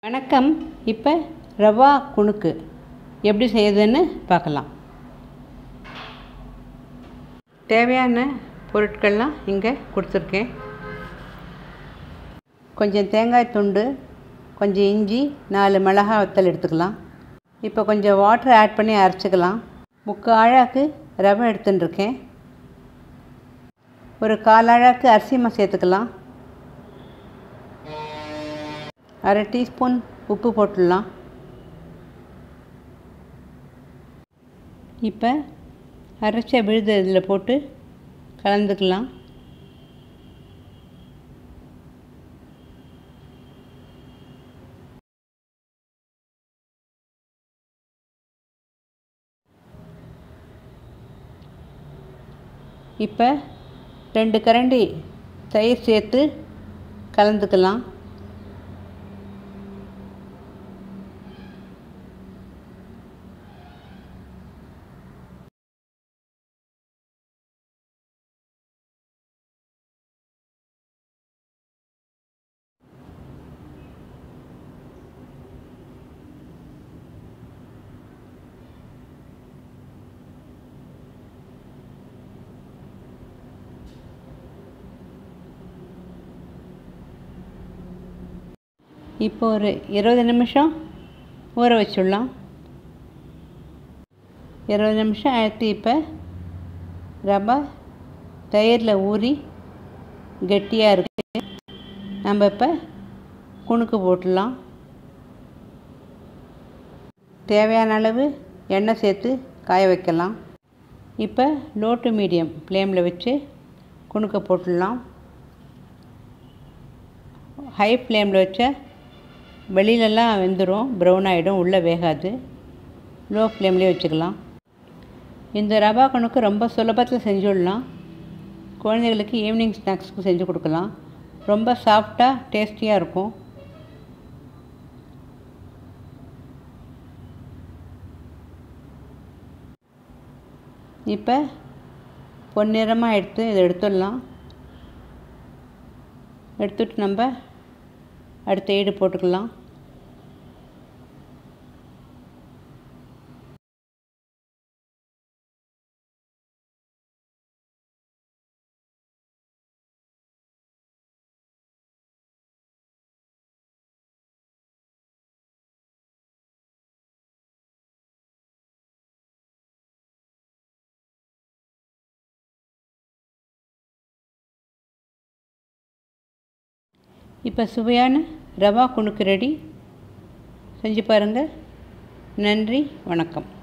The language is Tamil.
வணக்கம் இப்போ ரவா குணுக்கு எப்படி செய்யுதுன்னு பார்க்கலாம் தேவையான பொருட்கள்லாம் இங்கே கொடுத்துருக்கேன் கொஞ்சம் தேங்காய் துண்டு கொஞ்சம் இஞ்சி நாலு மிளகாய் வத்தல் எடுத்துக்கலாம் இப்போ கொஞ்சம் வாட்டர் ஆட் பண்ணி அரைச்சிக்கலாம் முக்கால் அழாக்கு ரவை எடுத்துட்டுருக்கேன் ஒரு கால் அழாக்கு அரிசி மா சேர்த்துக்கலாம் அரை டீஸ்பூன் உப்பு போட்டுடலாம் இப்போ அரைச்ச விழுது இதில் போட்டு கலந்துக்கலாம் இப்போ ரெண்டு கரண்டி தயிர் சேர்த்து கலந்துக்கலாம் இப்போ ஒரு இருபது நிமிஷம் ஊற வச்சுடலாம் இருபது நிமிஷம் ஆயிடுத்து இப்போ ரவை தயிரில் ஊறி கெட்டியாக இருக்குது நம்ம இப்போ குணுக்கு போட்டுடலாம் தேவையான அளவு எண்ணெய் சேர்த்து காய வைக்கலாம் இப்போ லோ டு மீடியம் ஃப்ளேமில் வச்சு குணுக்க போட்டுடலாம் ஹை ஃப்ளேமில் வச்சா வெளியிலலாம் வெந்துடும் ப்ரௌன் ஆகிடும் உள்ளே வேகாது லோ ஃப்ளேம்லேயே வச்சுக்கலாம் இந்த ரவா கணக்கு ரொம்ப சுலபத்தில் செஞ்சுடலாம் குழந்தைகளுக்கு ஈவினிங் ஸ்நாக்ஸ்க்கு செஞ்சு கொடுக்கலாம் ரொம்ப சாஃப்டாக டேஸ்டியாக இருக்கும் இப்போ பொன்னிறமாக எடுத்து இதை எடுத்துடலாம் எடுத்துட்டு நம்ம அடுத்த ஈடு போட்டுக்கலாம் இப்போ சுவையான ரவா குணுக்கு ரெடி செஞ்சு பாருங்கள் நன்றி வணக்கம்